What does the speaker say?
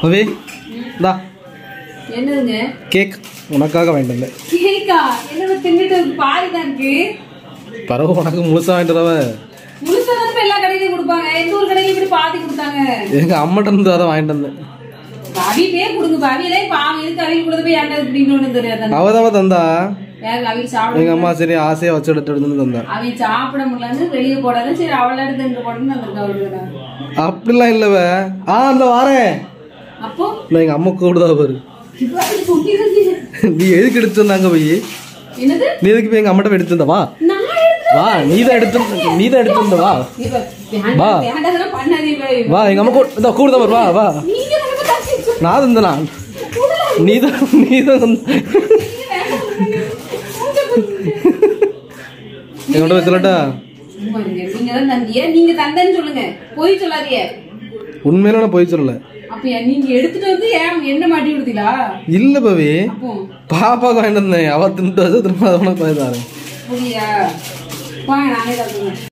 பவி இந்தா என்னதுங்க கேக் உனக்காக வாங்கிட்டு வந்தேன் கேக்கா என்னோட தின்னுட்டு பாதி தான் இருக்கு பரவ உனக்கு முழுசா வாங்கிட்டு வரவ முழுசா தானே இப்ப எல்லா கடையிலயும் கொடுப்பாங்க எந்த ஒரு கடையில இப்படி பாதி கொடுத்தாங்க எங்க அம்மாட்ட இருந்து அதை வாங்கிட்டு வந்தேன் அவிட்டே கொடுங்க அவியிலே பாவம் எதுக்கு அவியில் கொடுத்து போய் ஏன்டா இப்படின்னு தெரியாது அவ தான் தந்தா வேற அவியில் சாப்பிட எங்க அம்மா சரி ஆசையா வச்சு எடுத்து எடுத்து தந்தா அவன் சாப்பிட முடியலன்னு வெளியே போடாது சரி அவள எடுத்து இங்க போடணும்னு வந்திருக்கா அவளுக்கு அப்படிலாம் இல்லவ ஆ அந்த வாரேன் அப்போ நான் எங்க அம்மா கூடுதா பாரு இப்ப அது குட்டி குட்டி. நீ எதுக்கு எடுத்து வந்தாங்க போய் என்னது நீ எதுக்கு போய் எங்க அம்மாட்ட போய் எடுத்து வந்த வா நான் எடுத்து வா நீ தான் எடுத்து நீ தான் எடுத்து வந்த வா இப்ப வேண்டாம், வா. வேண்டாதெல்லாம் பண்ணாதீங்க வா எங்க அம்மா கூட இந்த கூடுதா பாரு வா வா நீங்க நமக்கு தச்சு வச்சு நான் தந்தனா நீ தான் நீ தான் தந்த என்கிட்ட போய் சொல்லட்டா சும்மா இருங்க. நீங்க தான் தந்திய நீங்க தந்தேன்னு சொல்லுங்க போய் சொல்லாதீங்க உண்மையில நான் போய் சொல்லல அப்ப ஏன் நீங்க எடுத்துட்டு வந்து ஏன் என்ன மாட்டி விடுதீங்களா இல்ல பவி அப்போ பாப்பாக்கு வாங்கிட்டு வந்தேன் அவ தின்ட்டு வச்சு திரும்ப அதை உனக்கு போய் தாரேன் புரியா வாங்க நானே தந்துங்க